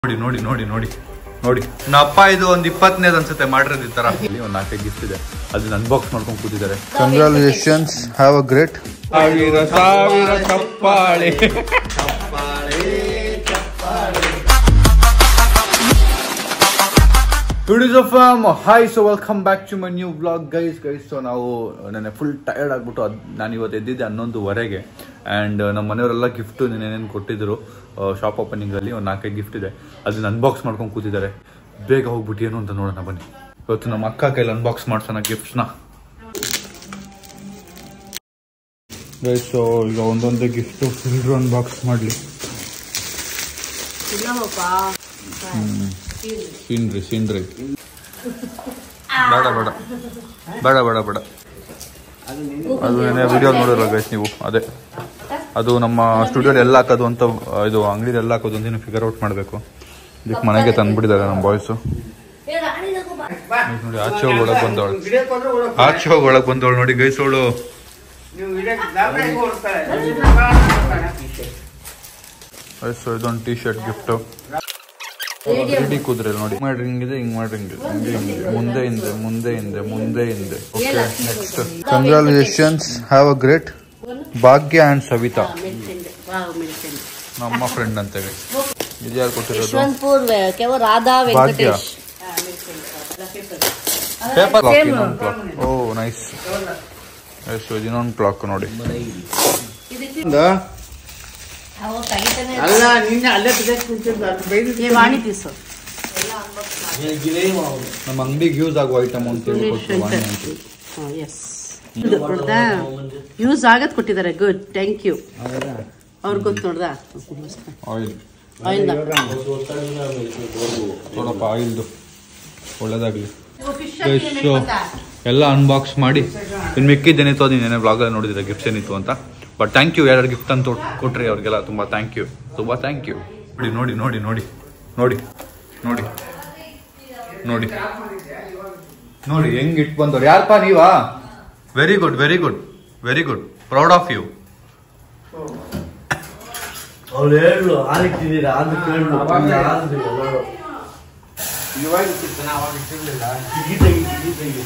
ನೋಡಿ ನೋಡಿ ನೋಡಿ ನೋಡಿ ನೋಡಿ ನಮ್ಮ ಅಪ್ಪ ಇದು ಒಂದು ಇಪ್ಪತ್ತನೇದು ಅನ್ಸುತ್ತೆ ಮಾಡಿರೋದು ಈ ತರ ಇಲ್ಲಿ ಒಂದು ನಾಲ್ಕೈದು ಗಿಫ್ಟ್ ಇದೆ ಅದನ್ನ ಅನ್ಬಾಕ್ಸ್ ಮಾಡ್ಕೊಂಡು ಕೂತಿದ್ದಾರೆ ಕಂಗ್ರಾಚುಲೇಷನ್ಸ್ ಹ್ಯಾವ್ ಅ ಗ್ರೇಟ್ ಸಾವಿರ ಸಾವಿರ ಚಪ್ಪಾಳೆ tourism hi so welcome back to my new blog guys guys so ನಾವು ನೆನ್ನೆ ಫುಲ್ ಟಯರ್ಡ್ ಆಗ್ಬಿಟ್ಟು ಅದು ನಾನು ಇವತ್ತು ಎದ್ದಿದ್ದೆ ಹನ್ನೊಂದುವರೆಗೆ ಆ್ಯಂಡ್ ನಮ್ಮ ಮನೆಯವರೆಲ್ಲ ಗಿಫ್ಟು ನೆನೇನು ಕೊಟ್ಟಿದ್ರು ಶಾಪ್ ಓಪನಿಂಗಲ್ಲಿ ಒಂದು ನಾಲ್ಕೈದು ಗಿಫ್ಟ್ ಇದೆ ಅದನ್ನ ಅನ್ಬಾಕ್ಸ್ ಮಾಡ್ಕೊಂಡು ಕೂತಿದ್ದಾರೆ ಬೇಗ ಹೋಗ್ಬಿಟ್ಟು ಏನು ಅಂತ ನೋಡೋಣ ಬನ್ನಿ ಇವತ್ತು ನಮ್ಮ ಅಕ್ಕ ಕೈಲಿ ಅನ್ಬಾಕ್ಸ್ ಮಾಡ್ಸೋಣ ಗಿಫ್ಟ್ಸ್ನ ಗೈಸ್ ಸೊ ಈಗ ಒಂದೊಂದೇ ಗಿಫ್ಟು ಫುಲ್ ಅನ್ಬಾಕ್ಸ್ ಮಾಡಲಿ ಸೀನ್ರಿ ಸೀನ್ರಿ ಬೇಡ ಬೇಡ ಬೇಡ ಬೇಡ ಬೇಡ ಅದು ಏನೇ ವಿಡಿಯೋ ನೋಡಿರಲ್ಲ ಗೈಸ್ ನೀವು ಅದೇ ಅದು ನಮ್ಮ ಸ್ಟುಡಿಯೋಲಿ ಎಲ್ಲ ಹಾಕೋದು ಅಂತ ಆ, ಇದು ಅಂಗಡಿಲಿ ಎಲ್ಲ ಹಾಕೋದು ಅಂತ ಫಿಗರ್ ಔಟ್ ಮಾಡಬೇಕು ಇದಕ್ಕೆ ಮನೆಗೆ ತಂದ್ಬಿಟ್ಟಿದ್ದಾರೆ ನಮ್ಮ ಬಾಯ್ಸು ನೋಡಿ ಆಚೆ ಹೋಗಿ ಒಳಗೆ ಬಂದವಳು ಆಚೆ ಹೋಗಿ ಒಳಗೆ ಬಂದವಳು ನೋಡಿ ಗೈಸ್ ಅವಳು ಸೊ ಇದೊಂದು ಟಿ ಶರ್ಟ್ ಗಿಫ್ಟು ರೆಡಿ ಕೂದ್ರೆ ನೋಡಿ ಹಿಂಗ್ ಮಾಡ್ರಿ ಹಿಂಗಿದೆ ಹಿಂಗ್ ಮಾಡ್ರಿ ಹಿಂಗಿದೆ ಹಿಂಗೆ ಹಿಂಗೆ ಮುಂದೆ ಹಿಂದೆ ಮುಂದೆ ಹಿಂದೆ ಮುಂದೆ ಹಿಂದೆ okay next congratulations have a great Bhagya and Savita wow medicine ನಮ್ಮ ಫ್ರೆಂಡ್ ಅಂತೇಳಿ ಇದು ಯಾರು ಕೊಟ್ಟಿರೋದು ಯಶವಂತಪುರ್ ಕೆವ ರಾಧಾ ಭಾಗ್ಯ ವೆಂಕಟೇಶ್ ಪೇಪರ್ ಕ್ಲಾಕ್ ಇನ್ನೊಂದು ಕ್ಲಾಕ್ ಓ ನೈಸ್ ಸೊ ಇನ್ನೊಂದು ಕ್ಲಾಕ್ ನೋಡಿ ಅಲ್ಲ ನಿನ್ನೆ ಅಲ್ಲೇ ಬಿದ್ದಕ್ಕೆ ಕುಂತಿದ್ದು ಅದು ಬೈದು ಏ ವಾಣಿ ಪೀಸು ನಮ್ಮ ಅಂಗಡಿಗೆ ಯೂಸ್ ಆಗುವ ಐಟಮ್ ಅಂತ ಹೇಳಿ ಕೊಟ್ಟು ವಾಣಿ ಅಂತ ಎಸ್ ನೋಡ್ದಾ ಯೂಸ್ ಆಗದ್ ಕೊಟ್ಟಿದ್ದಾರೆ ಗುಡ್ ಥ್ಯಾಂಕ್ ಯು ಅವ್ರಿಗೆ ಗೊತ್ತು ನೋಡ್ದಾ ಆಯಿಲ್ ಆಯಿಲ್ ನೋಡಪ್ಪ ಆಯಿಲ್ದು ಒಳ್ಳೇದಾಗ್ಲಿ ಸೊ ಎಲ್ಲ ಅನ್ಬಾಕ್ಸ್ ಮಾಡಿ ಇನ್ನು ಮಿಕ್ಕಿದ್ದೇನಿತ್ತು ಅದು ನೀನೇನೇ ಬ್ಲಾಗಲ್ಲಿ ನೋಡಿದ್ರೆ ಗಿಫ್ಟ್ಸ್ ಏನಿತ್ತು ಅಂತ ಬಟ್ ಥ್ಯಾಂಕ್ ಯು ಯಾರು ಗಿಫ್ಟ್ ಅಂತ ಕೊಟ್ರಿ ಅವ್ರಿಗೆಲ್ಲ ತುಂಬ ಥ್ಯಾಂಕ್ ಯು ತುಂಬ ಥ್ಯಾಂಕ್ ಯು ನೋಡಿ ನೋಡಿ ನೋಡಿ ನೋಡಿ ನೋಡಿ ನೋಡಿ ನೋಡಿ ನೋಡಿ ಹೆಂಗ್ ಇಟ್ಟು ಬಂದವ್ರು ಯಾರಪ್ಪ ನೀವಾ very good very good very good proud of you ಅವ್ರು ಹೇಳು ಹಾಲಿಟ್ಟಿದ್ದೀರಾ ಅದು ಕೇಳು ಇವಾಗ ಇಟ್ಟಿರ್ತಾನೆ ಅವಾಗ ಇಟ್ಟಿರ್ಲಿಲ್ಲ ಟಿಗಿ ತೆಗಿ ಟಿಗಿ ತೆಗಿ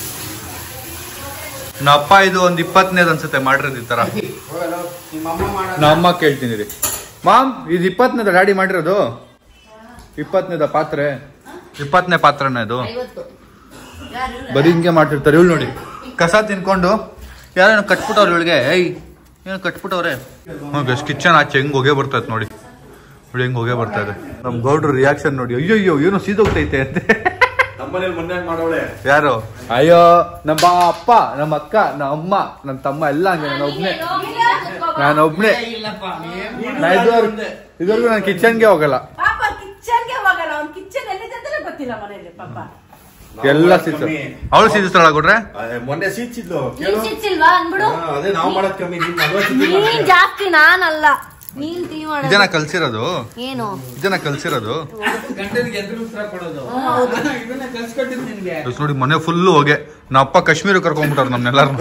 ನಮ್ಮ ಅಪ್ಪ ಇದು ಒಂದು ಇಪ್ಪತ್ತನೇದು ಅನ್ಸುತ್ತೆ ಮಾಡಿರೋದು ಈ ತರ ಹೋಗಲ್ಲ ನಿಮ್ಮ ಅಮ್ಮ ಮಾಡೋದು ನಾ ಅಮ್ಮ ಕೇಳ್ತೀನಿ ರೀ ಮಾಮ್ ಇದು ಇಪ್ಪತ್ತನೇದ ಡ್ಯಾಡಿ ಮಾಡಿರೋದು ಇಪ್ಪತ್ತನೇದ ಪಾತ್ರೆ ಇಪ್ಪತ್ತನೇ ಪಾತ್ರನೇ ಇದು ಬರೀ ಹಿಂಗೆ ಮಾಡ್ತಿರ್ತಾರೆ ಇವಳು ನೋಡಿ ಕಸ ತಿನ್ಕೊಂಡು ಯಾರೇನು ಕಟ್ಬಿಟ್ಟವ್ರು ಇವಳಿಗೆ ಏಯ್ ಏನು ಕಟ್ಬಿಟ್ಟವ್ರೆ ಗಸ್ ಕಿಚನ್ ಆಚೆ ಹೆಂಗ್ ಹೊಗೆ ಬರ್ತೈತೆ ನೋಡಿ ನೋಡಿ ಹೆಂಗ್ ಹೊಗೆ ಬರ್ತಾ ಇದೆ ನಮ್ ಗೌಡ್ರು ರಿಯಾಕ್ಷನ್ ನೋಡಿ ಅಯ್ಯೋ ಅಯ್ಯೋ ಏನೋ ಸೀದೋಗ್ತೈತೆ ಅಂತೆ ನಮ್ಮನೇಲಿ ಮೊನ್ನೆ ಮಾಡೋಳೆ ಯಾರು ಅಯ್ಯೋ ನಮ್ಮ ಅಪ್ಪ ನಮ್ಮ ಅಕ್ಕ ನಮ್ಮ ಅಮ್ಮ ನಮ್ಮ ತಮ್ಮ ಎಲ್ಲ ಹಂಗೆ ನಾನು ಒಬ್ನೇ ನಾನು ಒಬ್ನೇ ನಾ ಇದುವರೆಗೂ ಇದುವರೆಗೂ ನಾನು ಕಿಚನ್ಗೆ ಹೋಗಲ್ಲ ಪಾಪ ಕಿಚನ್ಗೆ ಹೋಗಲ್ಲ ಅವ್ನ್ ಕಿಚನ್ ಎಲ್ಲಿದೆ ಅಂತಾನೆ ಗೊತ್ತಿಲ್ಲ ಮನೇಲಿ ಪಾಪ ಎಲ್ಲ ಸಿಕ್ಕ ಅವಳು ಸಿದ್ಧಿಸ್ತಾಳ ಕೊಟ್ರೆ ಮೊನ್ನೆ ಸೀಚಿದ್ಲು ಕೇಳು ಸಿಕ್ಸಿಲ್ವಾ ಅನ್ಬಿಡು ಹಾ, ಅದೇ ನಾವು ಮಾಡೋದ್ ಕಮ್ಮಿ ನೀನ್ ನಲ್ವತ್ತು ಸತಿ ನೀನ್ ಮಾಡ್ತೀಯ. ಜಾಸ್ತಿ ನಾನಲ್ಲ ನೀನ್ ಟೀ ಮಾಡೋದು ಇದನ್ನ ಕಲ್ಸಿರೋದು ಏನು ಇದನ್ನ ಕಲ್ಸಿರೋದು ಗಂಡನಿಗೆ ಎದುರು ಉತ್ತರ ಕೊಡೋದು ಇದನ್ನ ಕಲ್ಸ್ಕೊಟ್ಟಿದ್ದು ನಿನ್ಗೆ ಇವತ್ತು ನೋಡಿ ಮನೆ ಫುಲ್ಲು ಹೋಗೆ ನಾ ಅಪ್ಪ ಕಾಶ್ಮೀರ ಕರ್ಕೊಂಡ್ಬಿಟ್ಟಾರ ನಮ್ನೆಲ್ಲಾರು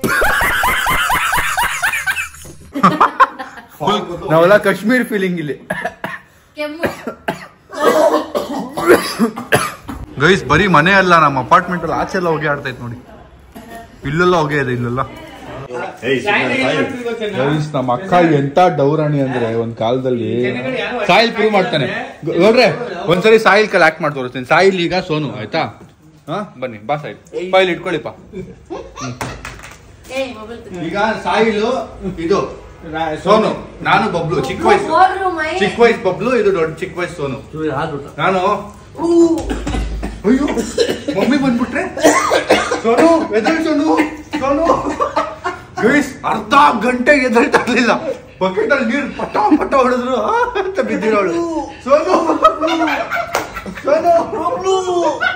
ನಾವೆಲ್ಲ ಕಾಶ್ಮೀರ್ ಫೀಲಿಂಗ್ ಇಲ್ಲಿ ಕೆಮ್ಮು ಗೈಸ್ ಬರೀ ಮನೆ ಅಲ್ಲ ನಮ್ಮ ಅಪಾರ್ಟ್ಮೆಂಟ್ ಅಲ್ಲಿ ಆಚೆ ಎಲ್ಲ ಹೋಗಿ ಆಡ್ತೈತ್ ನೋಡಿ ಇಲ್ಲೆಲ್ಲ ಹೋಗಿ ಇದೆ ಇಲ್ಲೆಲ್ಲ ಗೈಸ್ ನಮ್ಮ ಅಕ್ಕ ಎಂತ ಡೌರಾಣಿ ಅಂದ್ರೆ ಒಂದ್ ಕಾಲದಲ್ಲಿ ಸಾಯಿಲ್ ಪ್ರೂವ್ ಮಾಡ್ತಾನೆ ಗ- ನೋಡ್ರೆ ಒಂದ್ಸರಿ ಸಾಯಿಲ್ ಕಲ್ ಆಕ್ಟ್ ಮಾಡಿ ತೋರಿಸ್ತೀನಿ ಸಾಯಿಲ್ ಈಗ ಸೋನು ಆಯ್ತಾ ಹಾ ಬನ್ನಿ ಬಾ ಸಾಯಿಲ್ ಫೈಲ್ ಇಟ್ಕೊಳ್ಳಿಪ್ಪ ಏಯ್ ಮೊಬೈಲ್ ಈಗ ಸಾಯಿಲ್ ಇದು ಸೋನು ನಾನು ಬಬ್ಲು ಚಿಕ್ಕ ವಯಸ್ಸು ಹೋದ್ರು ಮೈ ಚಿಕ್ಕ ವಯಸ್ಸು ಬಬ್ಲು ಇದು ದೊಡ್ಡ ಚಿಕ್ಕ ವಯಸ್ಸು ಸೋನು ನಾನು ಅಯ್ಯೋ ಮಮ್ಮಿ ಬಂದ್ಬಿಟ್ರೆ ಸೋನು ಎದಳ್ ಸೋನು ಸೋನು ಗೈಸ್ ಅರ್ಧ ಗಂಟೆ ಎದಳ್ತಾ ಇರ್ಲಿಲ್ಲ ಬಕೆಟ್ ಅಲ್ಲಿ ನೀರು ಪಟ ಪಟ ಹೊಡೆದ್ರು ಆ ಅಂತ ಬಿದ್ದಿರೋಳು ಸೋನು ಸೋನು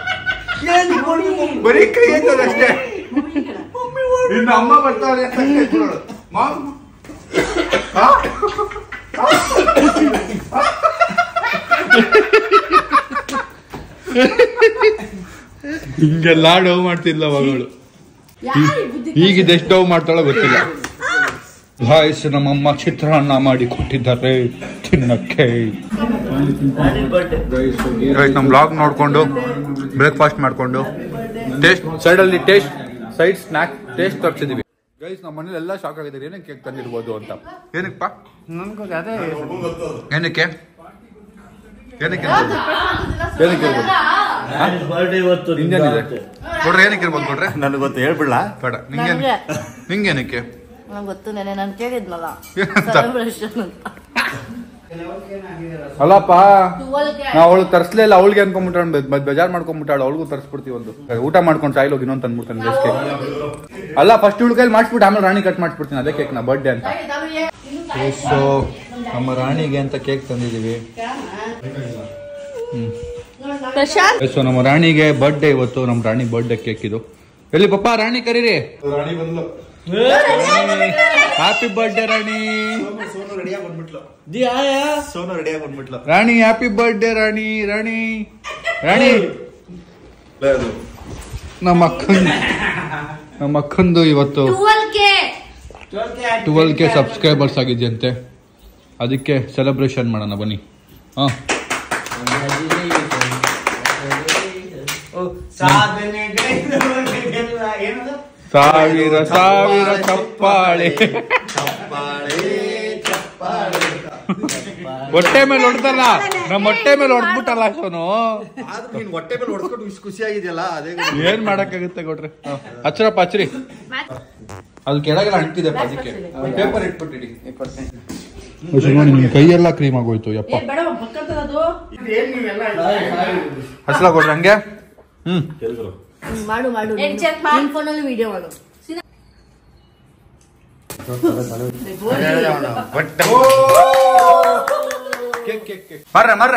ಬರೀ ಕೈ ಎತ್ತದ ಅಷ್ಟೇ ಇನ್ನು ಅಮ್ಮ ಬರ್ತಾಳೆ ಅಂತ ಎತ್ಕೊಳ್ಳೋಳು. ಮಾಮ್ ಆ? ಹಿಂಗೆಲ್ಲ ಡವ್ ಮಾಡ್ತಿಲ್ಲ ಮಗಳು ಈಗ ಇದೆಷ್ಟು ಡವ್ ಮಾಡ್ತಾಳೋ ಗೊತ್ತಿಲ್ಲ ವಾಯ್ಸ್ ನಮ್ಮಮ್ಮ ಚಿತ್ರಾನ್ನ ಮಾಡಿ ಕೊಟ್ಟಿದ್ದಾರೆ ತಿನ್ನಕ್ಕೆ ಗೈಸ್ ನಮ್ಮ ಬ್ಲಾಗ್ ನೋಡ್ಕೊಂಡು ಬ್ರೇಕ್ಫಾಸ್ಟ್ ಮಾಡ್ಕೊಂಡು ಟೇಸ್ಟ್ ಸೈಡಲ್ಲಿ ಟೇಸ್ಟ್ ಸೈಡ್ ಸ್ನಾಕ್ ಟೇಸ್ಟ್ ತರ್ಸಿದೀವಿ ಗೈಸ್ ನಮ್ಮ ಮನೇಲಿ ಎಲ್ಲ ಶಾಕ್ ಆಗಿದ್ದಾರೆ ಏನಕ್ಕೆ ಕೇಕ್ ತಂದಿರ್ಬೋದು ಅಂತ ಏನಕ್ಕಪ್ಪ ಏನಕ್ಕೆ ಏನಕ್ಕೆ ಏನಕ್ಕೆ ಇರ್ಬೋದು ಬರ್ಡೇ ಇವತ್ತು ನಿಂಗೇನಿದೆ ಕೊಡ್ರೆ ಏನಕ್ಕೆ ಇರ್ಬೋದು ಕೊಡ್ರೆ ನನಗೆ ಗೊತ್ತು ಹೇಳ್ಬಿಡ್ಲಾ ಬೇಡ ನಿಂಗೆ ನನ್ಗೆ. ನಿಂಗೇನಕ್ಕೆ ನಂಗೆ ಗೊತ್ತು ನೆನೆ ನಾನು ಕೇಳಿದ್ನಲ್ಲ ಏನಂತ? celebration ಅಂತ ಅಲ್ಲಪ್ಪ ನಾ ಅವಳು ತರ್ಸ್ಲೇ ಇಲ್ಲ ಅವಳಿಗೆ ಅನ್ಕೊಂಡ್ಬಿಟ್ಟಾಳ ಬೇಜಾರ್ ಮಾಡ್ಕೊಂಡ್ಬಿಟ್ಟಾಳ ಅವಳಿಗೂ ತರ್ಸ್ಬಿಡ್ತೀವಿ ಒಂದು ಊಟ ಮಾಡ್ಕೊಂಡು ಸಾಯಿಲ್ ಹೋಗಿ ಇನ್ನೊಂದು ತಂದ್ಬಿಡ್ತಾನೆ ಬೇಸ್ ಕೇಕ್ ಅಲ್ಲ ಫಸ್ಟ್ ಇವಳು ಕೈಲಿ ಮಾಡಿಸ್ಬಿಟ್ಟು ಆಮೇಲೆ ರಾಣಿ ಕಟ್ ಮಾಡಿಸ್ಬಿಡ್ತೀನಿ ಅದೇ ಕೇಕ್ ನಾ ಬರ್ಡೇ ಅಂತ ಸೊ ನಮ್ಮ ರಾಣಿಗೆ ಅಂತ ಕೇಕ್ ತಂದಿದ್ದೀವಿ ಪ್ರಶಾಂತ್ ಸೊ ನಮ್ಮ ರಾಣಿಗೆ ಬರ್ಡೇ ಇವತ್ತು ನಮ್ಮ ರಾಣಿ ಬರ್ಡೇ ಕೇಕ್ ಇದು ಎಲ್ಲಿ ಪಪ್ಪ ರಾಣಿ ಕರೀರಿ ಹ್ಯಾಪಿ ಬರ್ಡೇ ರಾಣಿ ಸೋನು ರೆಡಿಯಾಗಿ ಬಂದ್ಬಿಟ್ಲು ಸೋನು ರೆಡಿಯಾಗಿ ಬಂದ್ಬಿಟ್ಲು ರಾಣಿ ಹ್ಯಾಪಿ ಬರ್ಡೇ ರಾಣಿ ರಾಣಿ ರಾಣಿ ನಮ್ಮ ಅಕ್ಕನ್ ನಮ್ಮ ಅಕ್ಕಂದು ಇವತ್ತು ಟ್ವೆಲ್ ಕೆ ಸಬ್ಸ್ಕ್ರೈಬರ್ಸ್ ಆಗಿದೆಯಂತೆ ಅದಕ್ಕೆ ಸೆಲೆಬ್ರೇಷನ್ ಮಾಡೋಣ ಬನ್ನಿ ಹಾ ಸಾವಿರ ಸಾವಿರ ಚಪ್ಪಾಳೆ ಹೊಟ್ಟೆ ಮೇಲೆ ಹೊಡ್ದಲ್ಲ ನಮ್ಮ ಹೊಟ್ಟೆ ಮೇಲೆ ಹೊಡ್ಬಿಟ್ಟಲ್ಲ ಸೋನು ಆದ್ರೂ ನೀನ್ ಹೊಟ್ಟೆ ಮೇಲೆ ಹೊಡ್ಸ್ಕೊಂಡು ಇಷ್ಟು ಖುಷಿ ಆಗಿದೆಯಲ್ಲ ಅದೇ ಏನ್ ಮಾಡಕ್ಕಾಗುತ್ತೆ ಕೊಡ್ರಿ ಹ. ಹಚ್ರಪ್ಪ ಹಚ್ರಿ ಅದು ಕೆಳಗೆಲ್ಲ ಅಂಟಿದೆ ಅದಕ್ಕೆ ಪೇಪರ್ ಇಟ್ಬಿಟ್ಟಿಡಿ ನಿಮ್ ಕೈಯೆಲ್ಲ ಕ್ರೀಮ್ ಆಗೋಯ್ತು ಯಪ್ಪ ಬೇಡ ಪಕ್ಕದದು ಹಸ್ಲ ಕೊಡ್ರಿ ಹಂಗೆ ಹ್ಮ್ ಮಾಡು ಮಾಡು ಏನ್ check ಮಾಡು? ನಿನ್ ಫೋನಲ್ಲಿ ವಿಡಿಯೋ ಮಾಡು ಮರ್ರೆ ಮರ್ರೆ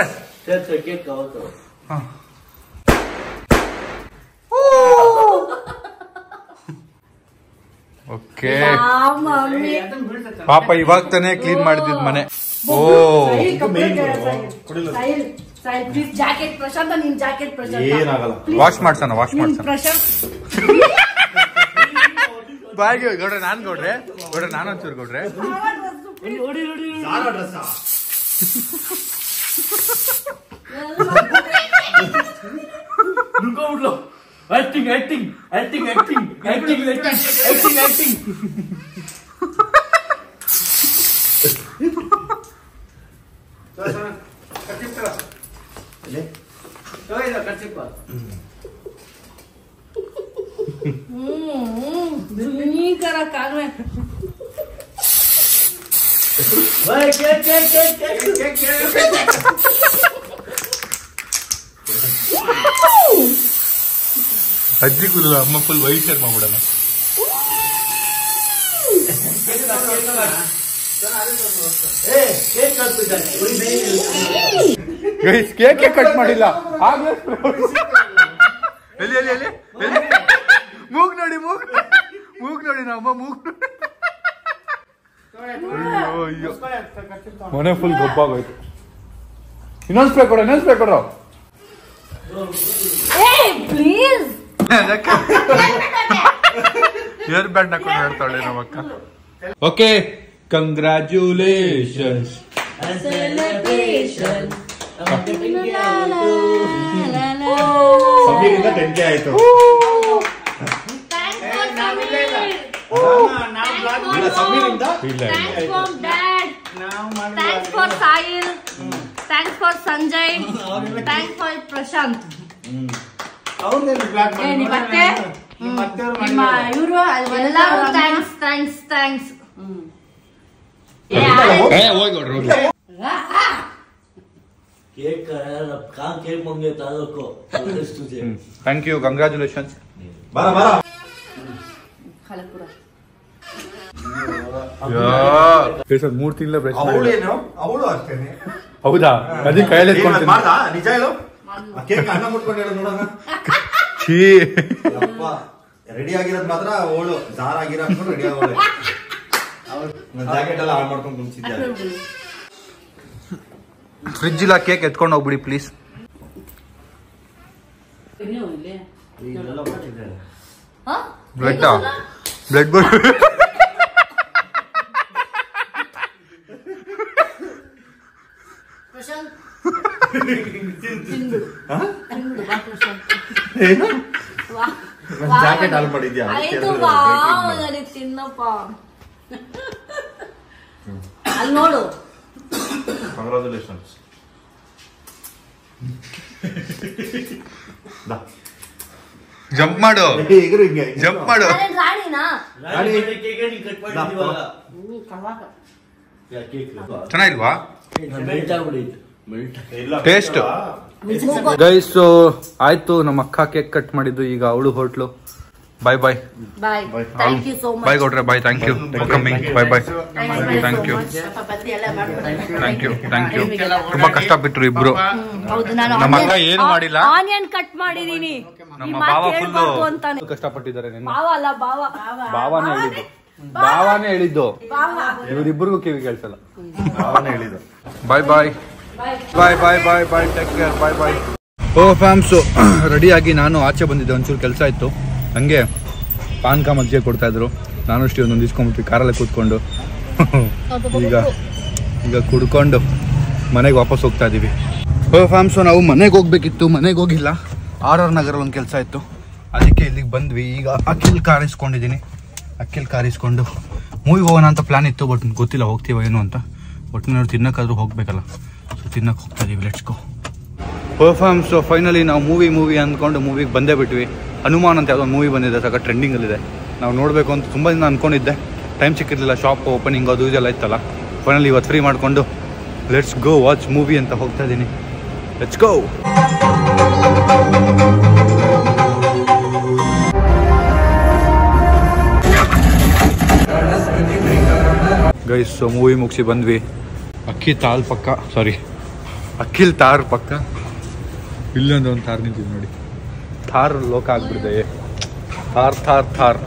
ಓಕೆ ಪಾಪ ಇವಾಗ ತಾನೇ ಕ್ಲೀನ್ ಮಾಡಿದ್ ಮನೆ ಓ ಪ್ಲೀಸ್ ಜಾಕೆಟ್ ಪ್ರಶಾಂತ ನಿನ್ ಜಾಕೆಟ್ ಪ್ರಶಾಂತ ಏನಾಗಲ್ಲ ವಾಶ್ ಮಾಡ್ಸಣ ವಾಶ್ ನಿನ್ ಮಾಡ್ಸಣ ಪ್ರಶಾಂತ್ ಬಾಯ್ಗೆ ಗೌಡ್ರೆ ನಾನ್ ಗೌಡ್ರೆ ಗೌಡ್ರೆ ನಾನು ಒಂಚೂರು ಗೌಡ್ರೆ ಸಾರಾ dress acting acting acting acting acting acting acting ಭೀಕರ ಕಾಲುವೆ ಅಜ್ಜಿ ಕೂದಲು ಅಮ್ಮ ಫುಲ್ ವೈಟ್ ಶೇರ್ ಮಾಡ್ಬಿಡಣ ಗೈಸ್ ಕೇಕ್ ಕಟ್ ಮಾಡಿಲ್ಲ ಆಗ್ಲೇ ಎಲ್ಲಿ ಎಲ್ಲಿ ಎಲ್ಲಿ ಎಲ್ಲಿ? ಮೂಗ್ ನೋಡಿ ಮೂಗ್ ಮೂಗ್ ನೋಡಿ ನಮ್ಮ ಮೂಗ್ ನೋಡಿ. ಅಯ್ಯೋ ಅಯ್ಯೋ ಮನೆ ಫುಲ್ ಗೊಬ್ಬಾಗೋಯ್ತು ಇನ್ನೊಂದ್ ಸ್ಪ್ರೇ ಕೊಡ ಇನ್ನೊಂದ್ ಸ್ಪ್ರೇ ಕೊಡ್ರೋ ಪ್ಲೀಸ್ ಇಯರ್ ಬ್ಯಾಂಡ್ ಹಾಕೊಂಡು ಹೇಳ್ತಾಳೆ ನಮ್ಮ ಅಕ್ಕ ಓಕೆ ಕಂಗ್ರ್ಯಾಚುಲೇಷನ್ಸ್ ಸಮೀರಿಂದ ಟೆಂಕೆ ಆಯ್ತು ಇಲ್ಲ ಸಮೀರಿಂದ ಇಲ್ಲ Thanks for dad. Thanks for Sahil. Thanks for Sanjay. Thanks for Prashant. ಏ ನಿಮ್ ಅತ್ತೆ ನಿಮ್ಮ ಇವರು ಎಲ್ಲರೂ ಥ್ಯಾಂಕ್ಸ್ ಥ್ಯಾಂಕ್ಸ್ ಥ್ಯಾಂಕ್ಸ್ ಏ ಹೋಗಿ ನೋಡ್ರಿ ಹೋಗಿ ಕೇಕ್ ಕಾ ಕೇಕ್ ಮಂಗೆ ತಾಲೂಕು ಅಷ್ಟಿದೆ ಥ್ಯಾಂಕ್ ಯು ಕಂಗ್ರ್ಯಾಚುಲೇಷನ್ಸ್ ಬರ ಬರ ಖಲಪುರ ಮೂರ್ ತಿಂಗಳ ಬ್ರಷ್ ಅವಳೇನು ಅವಳು ಅಷ್ಟೇನೆ ಹೌದಾ ಅದೇ ಕೈಯಲ್ಲಿ ಎತ್ಕೊಂತೀನಿ. ಮಾಡ್ದ ನಿಜ ಹೇಳು ಆ ಕೇಕ್ ಅನ್ನ ಮುಟ್ಕೊಂಡು ಹೇಳು ನೋಡೋಣ ಛೀ ಯಪ್ಪ ರೆಡಿ ಆಗಿರೋದ್ ಮಾತ್ರ ಅವಳು ಜಾರ್ ಆಗಿರೋ ರೆಡಿ ಆಗೋಳೆ ನನ್ನ ಜಾಕೆಟ್ ಎಲ್ಲ ಹಾಳು ಮಾಡ್ಕೊಂಡು ಕುಂತಿದ್ದೆ ಫ್ರಿಜ್ ಇಲ್ಲ ಕೇಕ್ ಎತ್ಕೊಂಡು ಹೋಗ್ಬಿಡಿ ಪ್ಲೀಸ್ ನೀವು ಇಲ್ಲಿ ಇದೆಲ್ಲ ಕೊಟ್ಟಿದ್ದಾರೆ blood blood Prashant jacket all ಮಾಡಿದ್ಯಾ ಆಯ್ತು ಬಾ ನನಗೆ ತಿನ್ನಪ್ಪ ಅಲ್ಲಿ ನೋಡು ಕಂಗ್ರಾಚುಲೇಷನ್ಸ್ ಜಂಪ್ ಮಾಡು ಈಗಲೂ ಹಿಂಗೆ ಜಂಪ್ ಮಾಡು ನಾನೇನ್ ರಾಣಿನಾ ರಾಣಿ ಕೇಕ್ ಕಟ್ ಮಾಡಿದೀವಲ್ಲ ಕೇಕ್ ಚೆನ್ನಾಗಿಲ್ವಾ ಮೆಲ್ಟ್ ಆಗ್ಬಿಡೈತೆ ಮೆಲ್ಟ್ ಇಲ್ಲ ಟೇಸ್ಟ್ ಗೈಸ್ ಆಯ್ತು ನಮ್ಮ ಅಕ್ಕ ಕೇಕ್ ಕಟ್ ಮಾಡಿದ್ದು ಈಗ ಅವಳು ಹೋಟ್ಲು bye bye bye thank you so bye much ಕೊಟ್ರೆ bye thank you for coming bye bye thank you ಬತ್ತಿ ಎಲ್ಲ ಮಾಡ್ಬಿಟ್ಟು ಥ್ಯಾಂಕ್ ಯು ಥ್ಯಾಂಕ್ ಯು ತುಂಬಾ ಕಷ್ಟ ಬಿಟ್ರು ಇಬ್ರು ಹೌದು ನಾನು ನಮ್ಮ ಅಕ್ಕ ಏನು ಮಾಡಿಲ್ಲ ಆನಿಯನ್ ಕಟ್ ಮಾಡಿದೀನಿ ನಮ್ಮ ಈ ಬಾವ ಮಾತ್ ಹೇಳ್ಬಾರ್ದು ಫುಲ್ ಅಂತಾನೆ ಕಷ್ಟಪಟ್ಟಿದ್ದಾರೆ ನಿನ್ನೆ ಬಾವ ಅಲ್ಲ ಬಾವ ಭಾವನೆ ಹೇಳಿದ್ದು ಭಾವನೆ ಹೇಳಿದ್ದು ಇವರಿಬ್ಬರಿಗೂ ಕಿವಿ ಕೇಳಿಸಲ್ಲ ಅವನೇ ಹೇಳಿದ್ದು ಬಾಯ್ bye bye bye bye bye take care bye ಬಾಯ್ ಓ ಫ್ಯಾಮ್ಸು ರೆಡಿಯಾಗಿ ನಾನು ಆಚೆ ಬಂದಿದ್ದೆ ಒಂಚೂರು ಕೆಲಸ ಇತ್ತು ಹಂಗೆ ಪಾನ್ಕ ಮಜ್ಜಿಗೆ ಕೊಡ್ತಾ ಇದ್ರು ನಾನು ಅಷ್ಟೇ ಒಂದೊಂದು ಇಸ್ಕೊಂಡ್ಬಿಟ್ಟು ಕಾರಲ್ಲೇ ಕೂತ್ಕೊಂಡು ಈಗ ಈಗ ಕುಡ್ಕೊಂಡು ಮನೆಗೆ ವಾಪಸ್ ಹೋಗ್ತಾ ಇದ್ದೀವಿ ಓ ಫ್ಯಾಮ್ಸು ನಾವು ಮನೆಗೆ ಹೋಗ್ಬೇಕಿತ್ತು ಮನೆಗೆ ಹೋಗಿಲ್ಲ ಆರ್ ಆರ್ ನಗರಲ್ಲಿ ಒಂದು ಕೆಲಸ ಇತ್ತು ಅದಕ್ಕೆ ಇಲ್ಲಿಗೆ ಬಂದ್ವಿ ಈಗ ಅಖಿಲ್ ಕಾರ್ ಇಸ್ಕೊಂಡಿದ್ದೀನಿ ಅಖಿಲ್ ಕಾರ್ ಇಸ್ಕೊಂಡು ಮೂವಿ ಹೋಗೋಣ ಅಂತ ಪ್ಲಾನ್ ಇತ್ತು ಬಟ್ ಗೊತ್ತಿಲ್ಲ ಹೋಗ್ತೀವ ಏನು ಅಂತ ಒಟ್ಟಿನಲ್ಲಿ ತಿನ್ನಕ್ಕಾದ್ರೂ ಹೋಗ್ಬೇಕಲ್ಲ ಸೊ ತಿನ್ನಕ್ಕೆ ಹೋಗ್ತಾ ಇದೀವಿ let's go perform so finally ನಾವು ಮೂವಿ ಮೂವಿ ಅಂದ್ಕೊಂಡು ಮೂವಿಗೆ ಬಂದೇ ಬಿಟ್ವಿ ಹನುಮಾನ್ ಅಂತ ಯಾವುದೋ ಮೂವಿ ಬಂದಿದೆ ಸಾಕ ಟ್ರೆಂಡಿಂಗಲ್ಲಿದೆ ನಾವು ನೋಡಬೇಕು ಅಂತ ತುಂಬ ದಿನ ಅಂದ್ಕೊಂಡಿದ್ದೆ ಟೈಮ್ ಸಿಕ್ಕಿರಲಿಲ್ಲ ಶಾಪ್ ಓಪನಿಂಗ್ ಅದು ಇದೆಲ್ಲ ಇತ್ತಲ್ಲ ಫೈನಲಿ ಇವತ್ತು ಫ್ರೀ ಮಾಡಿಕೊಂಡು ಲೆಟ್ಸ್ ಗೋ ವಾಚ್ ಮೂವಿ ಅಂತ ಹೋಗ್ತಾ ಇದ್ದೀನಿ ಲೆಟ್ಸ್ ಗೋ ಗೈಸ್ ಮೂವಿ ಮುಗಿಸಿ ಬಂದ್ವಿ ಅಕ್ಕಿ ತಾಲ್ ಪಕ್ಕ ಸಾರಿ ಅಖಿಲ್ ತಾರ್ ಪಕ್ಕ ಇಲ್ಲೊಂದು ಒಂದು ತಾರ್ ನಿಂತಿದೆ ನೋಡಿ ಥಾರ್ ಲೋಕ ಆಗ್ಬಿಟ್ಟಿದೆ ಥಾರ್ ಥಾರ್ ಥಾರ್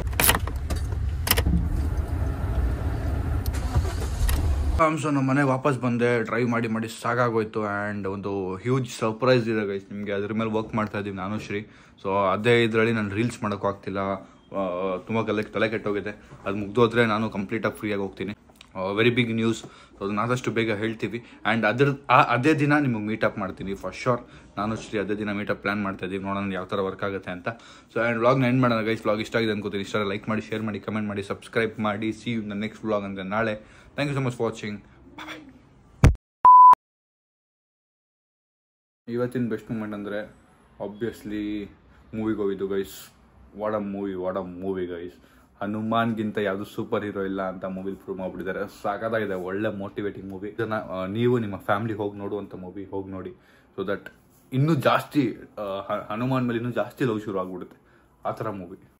ಸೊ ನಮ್ಮ ಮನೆಗೆ ವಾಪಸ್ ಬಂದೆ ಡ್ರೈವ್ ಮಾಡಿ ಮಾಡಿ ಸಾಕಾಗೋಯ್ತು ಆ್ಯಂಡ್ ಒಂದು ಹ್ಯೂಜ್ ಸರ್ಪ್ರೈಸ್ ಇದೆ ಗೈಸ್ ನಿಮಗೆ ಅದ್ರ ಮೇಲೆ ವರ್ಕ್ ಮಾಡ್ತಾ ಇದ್ದೀವಿ ನಾನು ಶ್ರೀ ಸೊ ಅದೇ ಇದರಲ್ಲಿ ನಾನು ರೀಲ್ಸ್ ಮಾಡೋಕ್ಕೂ ಆಗ್ತಿಲ್ಲ ಆ, ತುಂಬ ತಲೆ ತಲೆ ಕೆಟ್ಟೋಗಿದೆ ಅದು ಮುಗ್ದೋದ್ರೆ ನಾನು ಕಂಪ್ಲೀಟಾಗಿ ಫ್ರೀಯಾಗಿ ಹೋಗ್ತೀನಿ ವೆರಿ ಬಿಗ್ ನ್ಯೂಸ್ ಸೊ ಅದನ್ನ ಆದಷ್ಟು ಬೇಗ ಹೇಳ್ತೀವಿ ಆ್ಯಂಡ್ ಅದ್ರ ಆ- ಅದೇ ದಿನ ನಿಮಗೆ ಮೀಟಪ್ ಮಾಡ್ತೀನಿ ಫಾರ್ ಶೋರ್ ನಾನು ಶ್ರೀ ಅದೇ ದಿನ ಮೀಟಪ್ ಪ್ಲಾನ್ ಮಾಡ್ತಾ ಇದ್ದೀವಿ ನೋಡೋಣ ಯಾವ ಥರ ವರ್ಕ್ ಆಗುತ್ತೆ ಅಂತ ಸೊ ಆ್ಯಂಡ್ ವ್ಲಾಗ್ನ ಎಂಡ್ ಮಾಡೋಣ ಗೈಸ್ ವ್ಲಾಗ್ ಇಷ್ಟ ಆಗಿದೆ ಅನ್ಕೋತೀನಿ ಇಷ್ಟ ಲೈಕ್ ಮಾಡಿ ಶೇರ್ ಮಾಡಿ ಕಮೆಂಟ್ ಮಾಡಿ ಸಬ್ಸ್ಕ್ರೈಬ್ ಮಾಡಿ see you the next vlog ಅಂದರೆ ನಾಳೆ thank you so much for watching bye ಇವತ್ತಿನ ಬೆಸ್ಟ್ ಮೂಮೆಂಟ್ ಅಂದರೆ ಆಬ್ವಿಯಸ್ಲಿ ಮೂವಿಗೆ ಹೋಗಿದ್ದು guys what a movie what a movie guys ಹನುಮಾನ್ಗಿಂತ ಯಾವುದು ಸೂಪರ್ ಹೀರೋ ಇಲ್ಲ ಅಂತ ಮೂವಿ ಪ್ರೂವ್ ಮಾಡ್ಬಿಟ್ಟಿದ್ದಾರೆ ಸಾಕಾಗಿದೆ ಒಳ್ಳೆ ಮೋಟಿವೇಟಿಂಗ್ ಮೂವಿ ಇದನ್ನ ಆ, ನೀವು ನಿಮ್ಮ ಫ್ಯಾಮಿಲಿ ಹೋಗಿ ನೋಡುವಂಥ ಮೂವಿ ಹೋಗಿ ನೋಡಿ ಸೊ ದಟ್ ಇನ್ನೂ ಜಾಸ್ತಿ ಆ, ಹ- ಹನುಮಾನ್ ಮೇಲೆ ಇನ್ನೂ ಜಾಸ್ತಿ ಲವ್ ಶುರು ಆಗ್ಬಿಡುತ್ತೆ ಆ ಥರ ಮೂವಿ